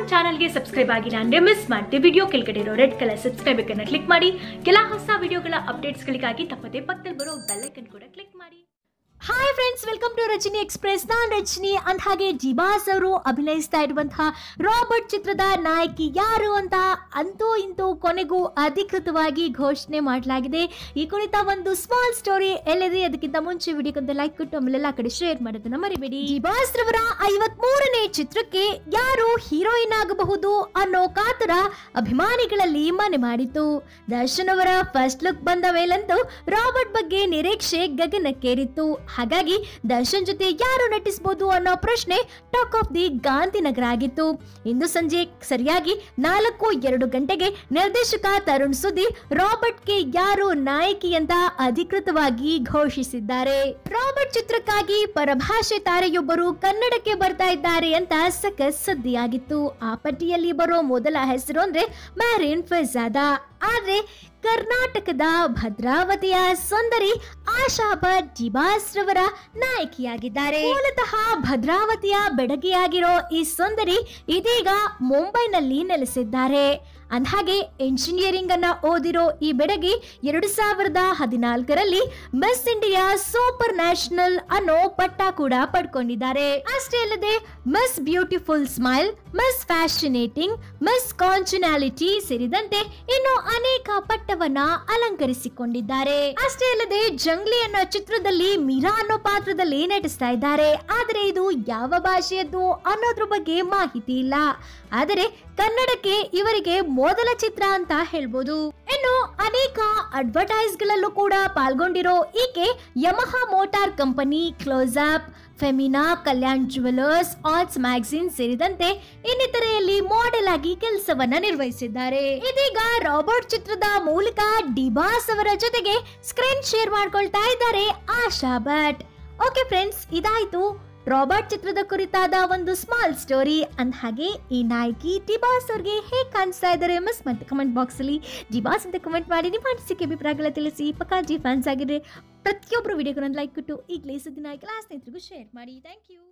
ಚಾನಲ್ಗೆ ಸಬ್ಸ್ಕ್ರೈಬ್ ಆಗಿಲ್ಲ ಅಂದ್ರೆ ಮಿಸ್ ಮಾಡ್ತೀವಿ ವಿಡಿಯೋ ಕೆಳಗಡೆ ಇರೋ ರೆಡ್ ಕಲರ್ ಸಬ್ಸ್ಕ್ರೈಬ್ ಅನ್ನ ಕ್ಲಿಕ್ ಮಾಡಿ ಕೆಲ ಹೊಸ ವಿಡಿಯೋಗಳ ಅಪ್ಡೇಟ್ಸ್ಗಳಿಗಾಗಿ ತಪ್ಪದೆ ಪಕ್ಕದಲ್ಲಿ ಬರೋ ಬೆಲ್ಲೈಕನ್ ಕೂಡ ಕ್ಲಿಕ್ ಮಾಡಿ hi friends welcome to Rajani express ನಾನ್ ರಜನಿ ಅಂದ ಹಾಗೆ ಜಿಬಾಸ್ ಅವರು ಅಭಿನಯಿಸ್ತಾ ಇರುವಂತಹ ರಾಬರ್ಟ್ ಚಿತ್ರದ ನಾಯಕಿ ಯಾರು ಅಂತ ಅಂತೂ ಇಂತೂ ಕೊನೆಗೂ ಅಧಿಕೃತವಾಗಿ ಘೋಷಣೆ ಮಾಡಲಾಗಿದೆ ಈ ಕುರಿತ ಒಂದು ಸ್ಮಾಲ್ ಸ್ಟೋರಿ ಎಲ್ಲಿದೆ ಅದಕ್ಕಿಂತ ಮುಂಚೆ ವಿಡಿಯೋಕ್ಕೊಂದು ಲೈಕ್ ಕೊಟ್ಟು ಆಮೇಲೆಲ್ಲ ಕಡೆ ಶೇರ್ ಮಾಡೋದನ್ನ ಮರಿಬೇಡಿ ಜಿಬಾಸ್ ರವರ ಐವತ್ ಮೂರನೇ ಚಿತ್ರಕ್ಕೆ ಯಾರು ಹೀರೋಯಿನ್ ಆಗಬಹುದು ಅನ್ನೋ ಕಾತರ ಅಭಿಮಾನಿಗಳಲ್ಲಿ ಮನೆ ಮಾಡಿತು ದರ್ಶನ್ ಅವರ ಫಸ್ಟ್ ಲುಕ್ ಬಂದ ಮೇಲಂತೂ ರಾಬರ್ಟ್ ಬಗ್ಗೆ ನಿರೀಕ್ಷೆ ಗಗನಕ್ಕೇರಿತ್ತು ಹಾಗಾಗಿ ದರ್ಶನ್ ಜೊತೆ ಯಾರು ನಟಿಸಬಹುದು ಅನ್ನೋ ಪ್ರಶ್ನೆ ಟಾಕ್ ಆಫ್ ದಿ ಗಾಂಧಿನಗರ ಆಗಿತ್ತು ಇಂದು ಸಂಜೆ ಸರಿಯಾಗಿ ನಾಲ್ಕು ಎರಡು ಗಂಟೆಗೆ ನಿರ್ದೇಶಕ ತರುಣ್ ಸುಧೀರ್ ರಾಬರ್ಟ್ಗೆ ಯಾರು ನಾಯಕಿ ಅಂತ ಅಧಿಕೃತವಾಗಿ ಘೋಷಿಸಿದ್ದಾರೆ ರಾಬರ್ಟ್ ಚಿತ್ರಕ್ಕಾಗಿ ಪರಭಾಷೆ ತಾರೆಯೊಬ್ಬರು ಕನ್ನಡಕ್ಕೆ ಬರ್ತಾ ಇದ್ದಾರೆ ಅಂತ ಸಖತ್ ಸುದ್ದಿಯಾಗಿತ್ತು ಆ ಪಟ್ಟಿಯಲ್ಲಿ ಬರೋ ಮೊದಲ ಹೆಸರು ಅಂದ್ರೆ ಮ್ಯಾರಿನ್ ಫೈಜಾದಾ ಆದ್ರೆ ಕರ್ನಾಟಕದ ಭದ್ರಾವತಿಯ ಸುಂದರಿ ಆಶಾ ಭಟ್ ಜಿಬಾಸ್ ರವರ ನಾಯಕಿಯಾಗಿದ್ದಾರೆ ಮೂಲತಃ ಭದ್ರಾವತಿಯ ಬೆಡಗಿಯಾಗಿರೋ ಈ ಸುಂದರಿ ಇದೀಗ ಮುಂಬೈನಲ್ಲಿ ನೆಲೆಸಿದ್ದಾರೆ ಅಂದ್ಹಾಗೆ ಇಂಜಿನಿಯರಿಂಗ್ ಅನ್ನ ಓದಿರೋ ಈ ಬೆಡಗಿ ಎರಡು ಸಾವಿರದ ಹದಿನಾಲ್ಕರಲ್ಲಿ ಮಿಸ್ ಇಂಡಿಯಾ ಸೂಪರ್ ನ್ಯಾಷನಲ್ ಅನ್ನೋ ಪಟ್ಟ ಕೂಡ ಪಡ್ಕೊಂಡಿದ್ದಾರೆ ಅಷ್ಟೇ ಅಲ್ಲದೆ miss beautiful smile miss fascinating miss congeniality ಸೇರಿದಂತೆ ಇನ್ನು ಅನೇಕ ಪಟ್ಟವನ್ನ ಅಲಂಕರಿಸಿಕೊಂಡಿದ್ದಾರೆ ಅಷ್ಟೇ ಅಲ್ಲದೆ ಜಂಗ್ಲಿ ಅನ್ನೋ ಚಿತ್ರದಲ್ಲಿ ಮೀರಾ ಅನ್ನೋ ಪಾತ್ರದಲ್ಲಿ ನಟಿಸ್ತಾ ಇದ್ದಾರೆ ಆದರೆ ಇದು ಯಾವ ಭಾಷೆಯದ್ದು ಅನ್ನೋದ್ರ ಬಗ್ಗೆ ಮಾಹಿತಿ ಇಲ್ಲ ಆದರೆ ಕನ್ನಡಕ್ಕೆ ಇವರಿಗೆ ಮೊದಲ ಚಿತ್ರ ಅಂತ ಹೇಳ್ಬೋದು ಇನ್ನು ಅನೇಕ ಅಡ್ವರ್ಟೈಸ್ ಗಳಲ್ಲೂ ಕೂಡ ಪಾಲ್ಗೊಂಡಿರೋ ಈಕೆ Yamaha motor company close up Femina Kalyan jewellers ಆಲ್ಸ್ ಮ್ಯಾಗಝಿನ್ ಸೇರಿದಂತೆ ಇನ್ನಿತರೆಯಲ್ಲಿ ಮಾಡೆಲ್ ಆಗಿ ಕೆಲಸವನ್ನ ನಿರ್ವಹಿಸಿದ್ದಾರೆ ಇದೀಗ ರಾಬರ್ಟ್ ಚಿತ್ರದ ಮೂಲಕ ಡಿಬಾಸ್ ಅವರ ಜೊತೆಗೆ ಸ್ಕ್ರೀನ್ ಶೇರ್ ಮಾಡ್ಕೊಳ್ತಾ ಇದ್ದಾರೆ ಆಶಾ ಭಟ್ ಓಕೆ ಫ್ರೆಂಡ್ಸ್ ಇದಾಯ್ತು ರಾಬರ್ಟ್ ಚಿತ್ರದ ಕುರಿತಾದ ಒಂದು ಸ್ಮಾಲ್ ಸ್ಟೋರಿ ಅಂದ ಹಾಗೆ ಈ ನಾಯಕಿ ಡಿಬಾಸ್ ಅವ್ರಿಗೆ ಹೇಗೆ ಕಾಣಿಸ್ತಾ ಇದ್ದಾರೆ ಮಿಸ್ ಮತ್ತೆ ಕಮೆಂಟ್ ಬಾಕ್ಸ್ ಅಲ್ಲಿ ಡಿಬಾಸ್ ಅಂತ ಕಮೆಂಟ್ ಮಾಡಿ ನಿಮ್ಮ ಅನಿಸಿಕೆ ಅಭಿಪ್ರಾಯಗಳ ತಿಳಿಸಿ ಪಕ್ಕಾ ಜಿ ಫ್ಯಾನ್ಸ್ ಆಗಿದ್ರೆ ಪ್ರತಿಯೊಬ್ಬರು ವಿಡಿಯೋಗಳನ್ನು ಲೈಕ್ ಕೊಟ್ಟು ಈಗಲೇ ಸುದ್ದಿ ನಾಯಕ ಸ್ನೇಹಿತರಿಗೂ ಶೇರ್ ಮಾಡಿ ಥ್ಯಾಂಕ್ ಯು